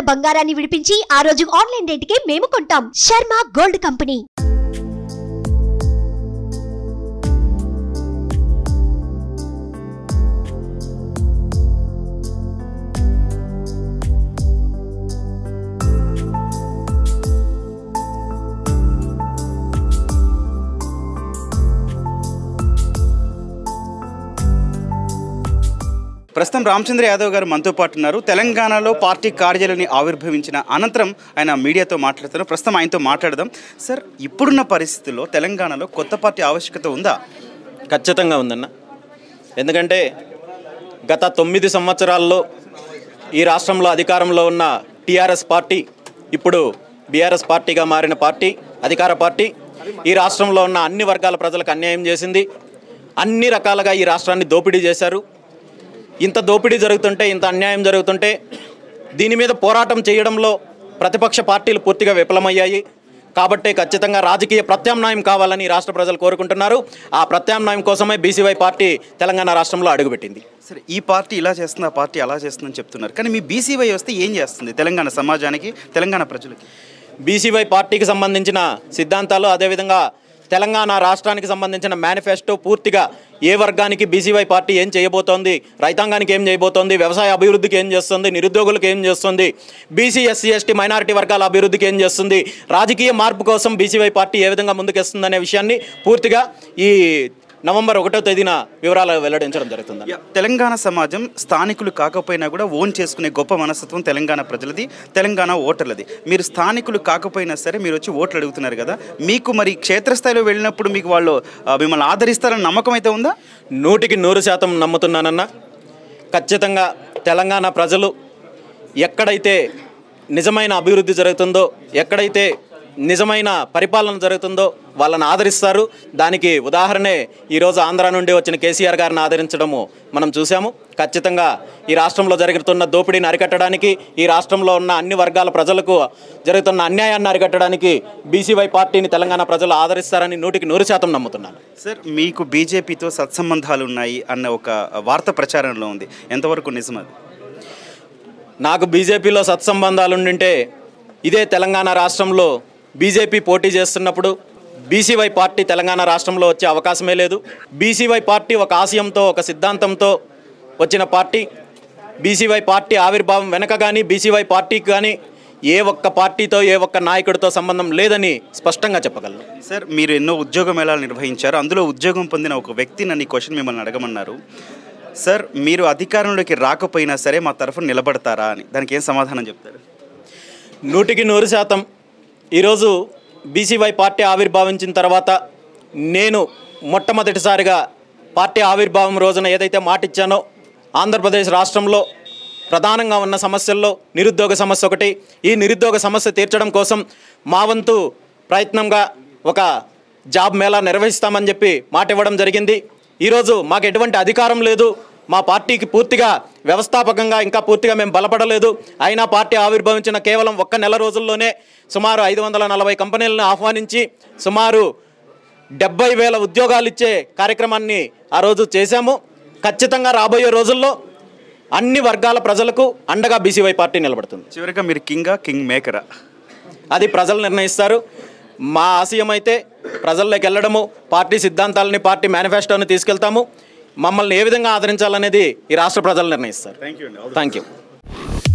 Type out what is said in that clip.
బంగారాన్ని విడిపించి ఆ రోజు ఆన్లైన్ రేటుకే మేము కొంటాం శర్మ గోల్డ్ కంపెనీ ప్రస్తుతం రామచంద్ర యాదవ్ గారు మనతో పాటు ఉన్నారు తెలంగాణలో పార్టీ కార్యాలయాన్ని ఆవిర్భవించిన అనంతరం ఆయన మీడియాతో మాట్లాడుతున్నారు ప్రస్తుతం ఆయనతో మాట్లాడదాం సార్ ఇప్పుడున్న పరిస్థితుల్లో తెలంగాణలో కొత్త పార్టీ ఆవశ్యకత ఉందా ఖచ్చితంగా ఉందన్న ఎందుకంటే గత తొమ్మిది సంవత్సరాల్లో ఈ రాష్ట్రంలో అధికారంలో ఉన్న టీఆర్ఎస్ పార్టీ ఇప్పుడు బీఆర్ఎస్ పార్టీగా మారిన పార్టీ అధికార పార్టీ ఈ రాష్ట్రంలో ఉన్న అన్ని వర్గాల ప్రజలకు అన్యాయం చేసింది అన్ని రకాలుగా ఈ రాష్ట్రాన్ని దోపిడీ చేశారు ఇంత దోపిడీ జరుగుతుంటే ఇంత అన్యాయం జరుగుతుంటే దీని మీద పోరాటం చేయడంలో ప్రతిపక్ష పార్టీలు పూర్తిగా విఫలమయ్యాయి కాబట్టి ఖచ్చితంగా రాజకీయ ప్రత్యామ్నాయం కావాలని ఈ రాష్ట్ర ప్రజలు కోరుకుంటున్నారు ఆ ప్రత్యామ్నాయం కోసమే బీసీవై పార్టీ తెలంగాణ రాష్ట్రంలో అడుగుపెట్టింది సరే ఈ పార్టీ ఇలా చేస్తుంది ఆ పార్టీ అలా చేస్తుందని చెప్తున్నారు కానీ మీ బీసీవై వస్తే ఏం చేస్తుంది తెలంగాణ సమాజానికి తెలంగాణ ప్రజలకి బీసీవై పార్టీకి సంబంధించిన సిద్ధాంతాలు అదేవిధంగా తెలంగాణ రాష్ట్రానికి సంబంధించిన మేనిఫెస్టో పూర్తిగా ఏ వర్గానికి బీసీవై పార్టీ ఏం చేయబోతోంది రైతాంగానికి ఏం చేయబోతోంది వ్యవసాయ అభివృద్ధికి ఏం చేస్తుంది నిరుద్యోగులకు ఏం చేస్తుంది బీసీ ఎస్సీ ఎస్టీ మైనారిటీ వర్గాల అభివృద్ధికి ఏం చేస్తుంది రాజకీయ మార్పు కోసం బీసీవై పార్టీ ఏ విధంగా ముందుకేస్తుందనే విషయాన్ని పూర్తిగా ఈ నవంబర్ ఒకటో తేదీన వివరాలు వెల్లడించడం జరుగుతుంది యా, తెలంగాణ సమాజం స్థానికులు కాకపోయినా కూడా ఓన్ చేసుకునే గొప్ప మనస్తత్వం తెలంగాణ ప్రజలది తెలంగాణ ఓటర్లది మీరు స్థానికులు కాకపోయినా సరే మీరు వచ్చి ఓట్లు అడుగుతున్నారు కదా మీకు మరి క్షేత్రస్థాయిలో వెళ్ళినప్పుడు మీకు వాళ్ళు ఆ, మిమ్మల్ని ఆదరిస్తారని నమ్మకం అయితే ఉందా నూటికి నూరు శాతం నమ్ముతున్నానన్న ఖచ్చితంగా తెలంగాణ ప్రజలు ఎక్కడైతే నిజమైన అభివృద్ధి జరుగుతుందో ఎక్కడైతే నిజమైన పరిపాలన జరుగుతుందో వాళ్ళని ఆదరిస్తారు దానికి ఉదాహరణే ఈరోజు ఆంధ్ర నుండి వచ్చిన కేసీఆర్ గారిని ఆదరించడము మనం చూసాము ఖచ్చితంగా ఈ రాష్ట్రంలో జరుగుతున్న దోపిడీని అరికట్టడానికి ఈ రాష్ట్రంలో ఉన్న అన్ని వర్గాల ప్రజలకు జరుగుతున్న అన్యాయాన్ని అరికట్టడానికి బీసీవై పార్టీని తెలంగాణ ప్రజలు ఆదరిస్తారని నూటికి నూరు శాతం నమ్ముతున్నాను సార్ మీకు బీజేపీతో సత్సంబంధాలు ఉన్నాయి అన్న ఒక వార్త ప్రచారంలో ఉంది ఎంతవరకు నిజం అది నాకు బీజేపీలో సత్సంబంధాలు ఉండింటే ఇదే తెలంగాణ రాష్ట్రంలో బీజేపీ పోటీ చేస్తున్నప్పుడు బీసీవై పార్టీ తెలంగాణ రాష్ట్రంలో వచ్చే అవకాశమే లేదు బీసీవై పార్టీ ఒక ఆశయంతో ఒక సిద్ధాంతంతో వచ్చిన పార్టీ బీసీవై పార్టీ ఆవిర్భావం వెనక కానీ బీసీవై పార్టీకి కానీ ఏ ఒక్క పార్టీతో ఏ ఒక్క నాయకుడితో సంబంధం లేదని స్పష్టంగా చెప్పగలను సార్ మీరు ఎన్నో ఉద్యోగ మేళాలు నిర్వహించారు అందులో ఉద్యోగం పొందిన ఒక వ్యక్తి నన్ను ఈ క్వశ్చన్ మిమ్మల్ని అడగమన్నారు సార్ మీరు అధికారంలోకి రాకపోయినా సరే మా తరఫున నిలబడతారా అని దానికి ఏం సమాధానం చెప్తారు నూటికి నూరు శాతం ఈరోజు బీసీవై పార్టీ ఆవిర్భావించిన తర్వాత నేను మొట్టమొదటిసారిగా పార్టీ ఆవిర్భావం రోజున ఏదైతే మాట ఇచ్చానో ఆంధ్రప్రదేశ్ రాష్ట్రంలో ప్రధానంగా ఉన్న సమస్యల్లో నిరుద్యోగ సమస్య ఒకటి ఈ నిరుద్యోగ సమస్య తీర్చడం కోసం మా వంతు ప్రయత్నంగా ఒక జాబ్ మేళా నిర్వహిస్తామని చెప్పి మాట ఇవ్వడం జరిగింది ఈరోజు మాకు ఎటువంటి అధికారం లేదు మా పార్టీకి పూర్తిగా వ్యవస్థాపకంగా ఇంకా పూర్తిగా మేము బలపడలేదు అయినా పార్టీ ఆవిర్భవించిన కేవలం ఒక్క నెల రోజుల్లోనే సుమారు ఐదు వందల నలభై కంపెనీలను ఆహ్వానించి సుమారు డెబ్బై వేల ఉద్యోగాలు ఇచ్చే కార్యక్రమాన్ని ఆ రోజు చేశాము ఖచ్చితంగా రాబోయే రోజుల్లో అన్ని వర్గాల ప్రజలకు అండగా బీసీవై పార్టీ నిలబడుతుంది చివరిగా మీరు కింగా కింగ్ మేకరా అది ప్రజలు నిర్ణయిస్తారు మా ఆశయం అయితే ప్రజల్లోకి వెళ్ళడము పార్టీ సిద్ధాంతాలని పార్టీ మేనిఫెస్టోని తీసుకెళ్తాము మమ్మల్ని ఏ విధంగా ఆదరించాలనేది ఈ రాష్ట్ర ప్రజలు నిర్ణయిస్తారు థ్యాంక్ యూ అండి థ్యాంక్ యూ